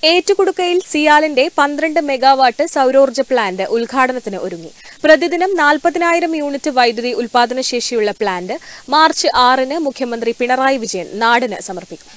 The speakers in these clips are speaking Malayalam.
ഏറ്റുകുടുക്കയിൽ സിയാലിന്റെ പന്ത്രണ്ട് മെഗാവാട്ട് സൌരോർജ്ജ പ്ലാന്റ് ഉദ്ഘാടനത്തിന് ഒരുങ്ങി പ്രതിദിനം നാൽപ്പതിനായിരം യൂണിറ്റ് വൈദ്യുതി ഉൽപാദനശേഷിയുള്ള പ്ലാന്റ് മാർച്ച് ആറിന് മുഖ്യമന്ത്രി പിണറായി വിജയൻ നാടിന് സമർപ്പിക്കും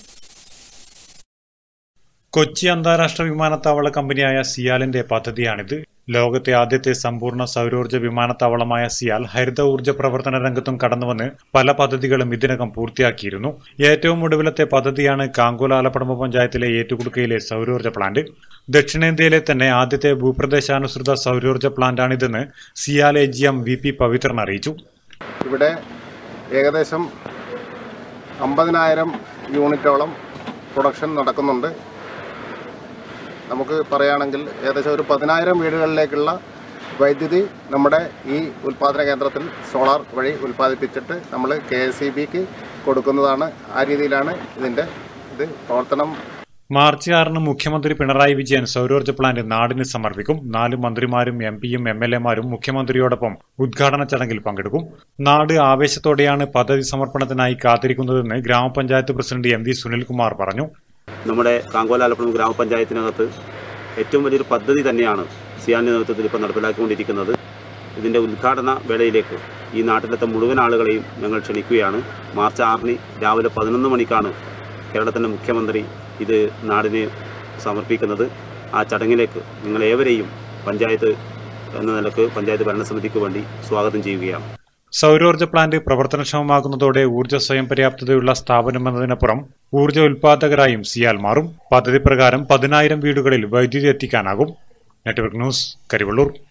കൊച്ചി അന്താരാഷ്ട്ര വിമാനത്താവള കമ്പനിയായ സിയാലിന്റെ പദ്ധതിയാണിത് ലോകത്തെ ആദ്യത്തെ സമ്പൂർണ്ണ സൗരോർജ്ജ വിമാനത്താവളമായ സിയാൽ ഹരിത ഊർജ്ജ പ്രവർത്തന രംഗത്തും കടന്നുവന്ന് പല പദ്ധതികളും ഇതിനകം പൂർത്തിയാക്കിയിരുന്നു ഏറ്റവും ഒടുവിലത്തെ പദ്ധതിയാണ് കാങ്കോല ആലപ്പടമ്പ പഞ്ചായത്തിലെ ഏറ്റുകുടുക്കയിലെ സൗരോർജ്ജ പ്ലാന്റ് ദക്ഷിണേന്ത്യയിലെ തന്നെ ആദ്യത്തെ ഭൂപ്രദേശാനുസൃത സൗരോർജ്ജ പ്ലാന്റാണിതെന്ന് CIAL A G M V P Pavithran അറിയിച്ചു ഇവിടെ ഏകദേശം അമ്പതിനായിരം യൂണിറ്റോളം പ്രൊഡക്ഷൻ നടക്കുന്നുണ്ട് നമുക്ക് പറയുകയാണെങ്കിൽ ഏകദേശം ഒരു പതിനായിരം വീടുകളിലേക്കുള്ള വൈദ്യുതി നമ്മുടെ ഈ ഉൽപ്പാദന കേന്ദ്രത്തിൽ സോളാർ വഴി ഉൽപ്പാദിപ്പിച്ചിട്ട് നമ്മൾ കെ എസ് ഇ ബിക്ക് കൊടുക്കുന്നതാണ് ആ രീതിയിലാണ് ഇതിൻ്റെ ഇത് പ്രവർത്തനം മാർച്ച് ആറിന് മുഖ്യമന്ത്രി പിണറായി വിജയൻ സൗരോർജ്ജ പ്ലാന്റ് നാടിന് സമർപ്പിക്കും നാല് മന്ത്രിമാരും എം പിയും എം എൽ എമാരും മുഖ്യമന്ത്രിയോടൊപ്പം ഉദ്ഘാടന ചടങ്ങിൽ പങ്കെടുക്കും നാട് ആവേശത്തോടെയാണ് പദ്ധതി സമർപ്പണത്തിനായി കാത്തിരിക്കുന്നതെന്ന് ഗ്രാമപഞ്ചായത്ത് പ്രസിഡന്റ് എം വി സുനിൽകുമാർ പറഞ്ഞു നമ്മുടെ കാങ്കോലാലപ്പുഴം ഗ്രാമപഞ്ചായത്തിനകത്ത് ഏറ്റവും വലിയൊരു പദ്ധതി തന്നെയാണ് സിയാന്റെ നേതൃത്വത്തിൽ ഇപ്പോൾ നടപ്പിലാക്കിക്കൊണ്ടിരിക്കുന്നത് ഇതിൻ്റെ ഉദ്ഘാടന വേളയിലേക്ക് ഈ നാട്ടിലത്തെ മുഴുവൻ ആളുകളെയും ഞങ്ങൾ ക്ഷണിക്കുകയാണ് മാർച്ച് ആറിന് രാവിലെ പതിനൊന്ന് മണിക്കാണ് കേരളത്തിൻ്റെ മുഖ്യമന്ത്രി ഇത് നാടിന് സമർപ്പിക്കുന്നത് ആ ചടങ്ങിലേക്ക് നിങ്ങളേവരെയും പഞ്ചായത്ത് എന്ന നിലക്ക് പഞ്ചായത്ത് ഭരണസമിതിക്ക് വേണ്ടി സ്വാഗതം ചെയ്യുകയാണ് സൗരോർജ്ജ പ്ലാന്റ് പ്രവർത്തനക്ഷമമാകുന്നതോടെ ഊർജ്ജ സ്വയം പര്യാപ്തതയുള്ള സ്ഥാപനമെന്നതിനപ്പുറം ഊർജ്ജ ഉൽപാദകരായും സിയാൽ മാറും പദ്ധതി പ്രകാരം പതിനായിരം വീടുകളിൽ വൈദ്യുതി എത്തിക്കാനാകും നെറ്റ്വർക്ക് ന്യൂസ് കരിവള്ളൂർ